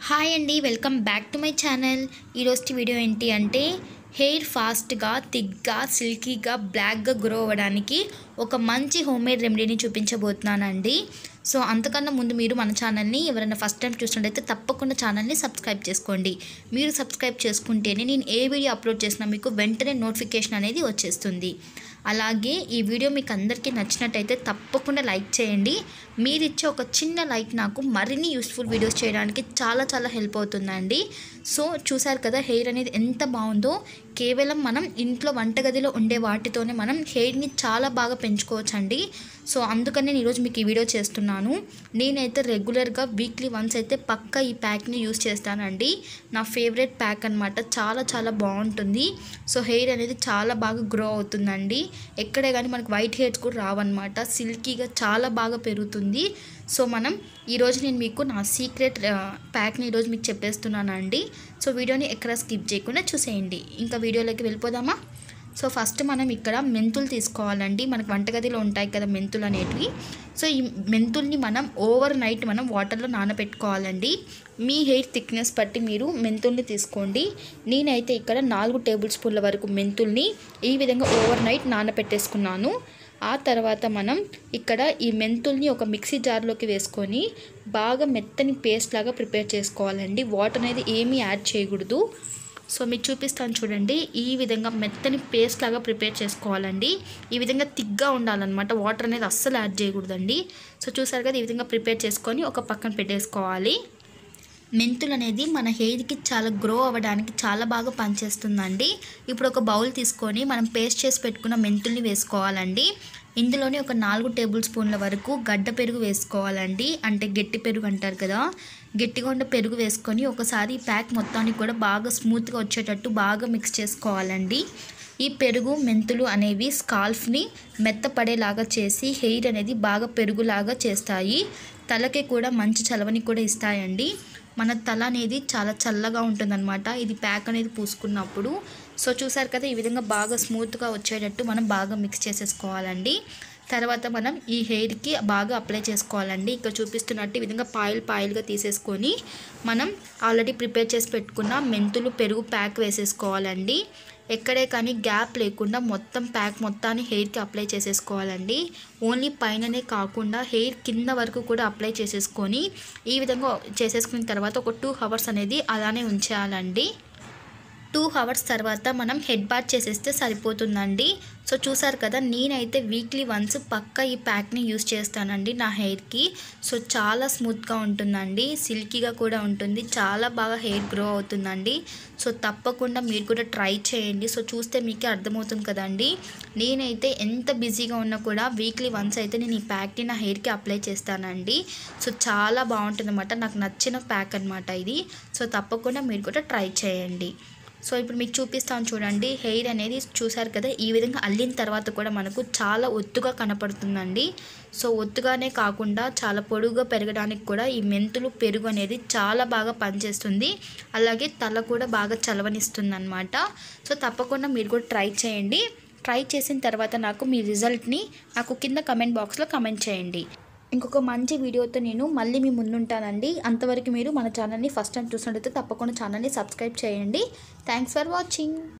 hi అండి welcome back to my channel ఈరోజు video ఏంటి అంటే హెయిర్ ఫాస్ట్గా థిక్గా సిల్కీగా బ్లాక్గా గ్రో అవ్వడానికి ఒక మంచి హోమ్ మేడ్ రెమెడీని చూపించబోతున్నానండి సో అంతకన్నా ముందు మీరు మన ఛానల్ని ఎవరైనా ఫస్ట్ టైం చూసినట్టయితే తప్పకుండా ఛానల్ని సబ్స్క్రైబ్ చేసుకోండి మీరు సబ్స్క్రైబ్ చేసుకుంటేనే నేను ఏ వీడియో అప్లోడ్ చేసినా మీకు వెంటనే నోటిఫికేషన్ అనేది వచ్చేస్తుంది అలాగే ఈ వీడియో మీకు అందరికీ నచ్చినట్టయితే తప్పకుండా లైక్ చేయండి మీరు ఇచ్చే ఒక చిన్న లైక్ నాకు మరిన్ని యూస్ఫుల్ వీడియోస్ చేయడానికి చాలా చాలా హెల్ప్ అవుతుందండి సో చూసారు కదా హెయిర్ అనేది ఎంత బాగుందో కేవలం మనం ఇంట్లో వంటగదిలో ఉండే వాటితోనే మనం హెయిర్ని చాలా బాగా పెంచుకోవచ్చండి సో అందుకని నేను ఈరోజు మీకు ఈ వీడియో చేస్తున్నాను నేనైతే రెగ్యులర్గా వీక్లీ వన్స్ అయితే పక్కా ఈ ప్యాక్ని యూస్ చేస్తానండి నా ఫేవరెట్ ప్యాక్ అనమాట చాలా చాలా బాగుంటుంది సో హెయిర్ అనేది చాలా బాగా గ్రో అవుతుందండి ఎక్కడే కానీ మనకు వైట్ హెయిర్స్ కూడా రావన్నమాట సిల్కీగా చాలా బాగా పెరుగుతుంది సో మనం ఈరోజు నేను మీకు నా సీక్రెట్ ప్యాక్ని ఈరోజు మీకు చెప్పేస్తున్నానండి సో వీడియోని ఎక్కడ స్కిప్ చేయకుండా చూసేయండి ఇంకా వీడియోలోకి వెళ్ళిపోదామా సో ఫస్ట్ మనం ఇక్కడ మెంతులు తీసుకోవాలండి మనకు వంటగదిలో ఉంటాయి కదా మెంతులు అనేటివి సో ఈ మెంతుల్ని మనం ఓవర్ నైట్ మనం వాటర్లో నానబెట్టుకోవాలండి మీ హెయిర్ థిక్నెస్ బట్టి మీరు మెంతుల్ని తీసుకోండి నేనైతే ఇక్కడ నాలుగు టేబుల్ స్పూన్ల వరకు మెంతుల్ని ఈ విధంగా ఓవర్ నైట్ నానబెట్టేసుకున్నాను ఆ తర్వాత మనం ఇక్కడ ఈ మెంతుల్ని ఒక మిక్సీ జార్లోకి వేసుకొని బాగా మెత్తని పేస్ట్ లాగా ప్రిపేర్ చేసుకోవాలండి వాటర్ అనేది ఏమీ యాడ్ చేయకూడదు సో మీకు చూపిస్తాను చూడండి ఈ విధంగా మెత్తని పేస్ట్ లాగా ప్రిపేర్ చేసుకోవాలండి ఈ విధంగా తిగ్గా ఉండాలన్నమాట వాటర్ అనేది అస్సలు యాడ్ చేయకూడదండి సో చూసారు కదా ఈ విధంగా ప్రిపేర్ చేసుకొని ఒక పక్కన పెట్టేసుకోవాలి మెంతులు అనేది మన హెయిర్కి చాలా గ్రో అవ్వడానికి చాలా బాగా పనిచేస్తుందండి ఇప్పుడు ఒక బౌల్ తీసుకొని మనం పేస్ట్ చేసి పెట్టుకున్న మెంతుల్ని వేసుకోవాలండి ఇందులోనే ఒక నాలుగు టేబుల్ స్పూన్ల వరకు గడ్డ పెరుగు వేసుకోవాలండి అంటే గట్టి పెరుగు అంటారు కదా గట్టిగా ఉండే పెరుగు వేసుకొని ఒకసారి ఈ ప్యాక్ మొత్తానికి కూడా బాగా స్మూత్గా వచ్చేటట్టు బాగా మిక్స్ చేసుకోవాలండి ఈ పెరుగు మెంతులు అనేవి స్కాల్ఫ్ని మెత్తపడేలాగా చేసి హెయిర్ అనేది బాగా పెరుగులాగా చేస్తాయి తలకి కూడా మంచి చలవని కూడా ఇస్తాయండి మన తల అనేది చాలా చల్లగా ఉంటుందన్నమాట ఇది ప్యాక్ అనేది పూసుకున్నప్పుడు సో చూసారు కదా ఈ విధంగా బాగా స్మూత్గా వచ్చేటట్టు మనం బాగా మిక్స్ చేసేసుకోవాలండి తర్వాత మనం ఈ హెయిర్కి బాగా అప్లై చేసుకోవాలండి ఇక్కడ చూపిస్తున్నట్టు ఈ విధంగా పాయిల్ పాయిల్గా తీసేసుకొని మనం ఆల్రెడీ ప్రిపేర్ చేసి పెట్టుకున్న మెంతులు పెరుగు ప్యాక్ వేసేసుకోవాలండి ఎక్కడే కానీ గ్యాప్ లేకుండా మొత్తం ప్యాక్ మొత్తాన్ని హెయిర్కి అప్లై చేసేసుకోవాలండి ఓన్లీ పైననే కాకుండా హెయిర్ కింద వరకు కూడా అప్లై చేసేసుకొని ఈ విధంగా చేసేసుకున్న తర్వాత ఒక టూ అవర్స్ అనేది అలానే ఉంచేయాలండి టూ అవర్స్ తర్వాత మనం హెడ్ బాత్ చేసేస్తే సరిపోతుందండి సో చూసారు కదా నేనైతే వీక్లీ వన్స్ పక్క ఈ ప్యాక్ని యూస్ చేస్తానండి నా హెయిర్కి సో చాలా స్మూత్గా ఉంటుందండి సిల్కీగా కూడా ఉంటుంది చాలా బాగా హెయిర్ గ్రో అవుతుందండి సో తప్పకుండా మీరు కూడా ట్రై చేయండి సో చూస్తే మీకే అర్థమవుతుంది కదండి నేనైతే ఎంత బిజీగా ఉన్నా కూడా వీక్లీ వన్స్ అయితే నేను ఈ ప్యాక్ని నా హెయిర్కి అప్లై చేస్తానండి సో చాలా బాగుంటుంది నాకు నచ్చిన ప్యాక్ అనమాట ఇది సో తప్పకుండా మీరు కూడా ట్రై చేయండి సో ఇప్పుడు మీకు చూపిస్తాను చూడండి హెయిర్ అనేది చూసారు కదా ఈ విధంగా అల్లిన తర్వాత కూడా మనకు చాలా ఒత్తుగా కనపడుతుందండి సో ఒత్తుగానే కాకుండా చాలా పొడుగుగా పెరగడానికి కూడా ఈ మెంతులు పెరుగు అనేది చాలా బాగా పనిచేస్తుంది అలాగే తల కూడా బాగా చలవనిస్తుంది అనమాట సో తప్పకుండా మీరు కూడా ట్రై చేయండి ట్రై చేసిన తర్వాత నాకు మీ రిజల్ట్ని నాకు కింద కమెంట్ బాక్స్లో కమెంట్ చేయండి ఇంకొక మంచి వీడియోతో నేను మళ్ళీ మీ ముందుంటానండి అంతవరకు మీరు మన ఛానల్ని ఫస్ట్ టైం చూసినట్టయితే తప్పకుండా ఛానల్ని సబ్స్క్రైబ్ చేయండి థ్యాంక్స్ ఫర్ వాచింగ్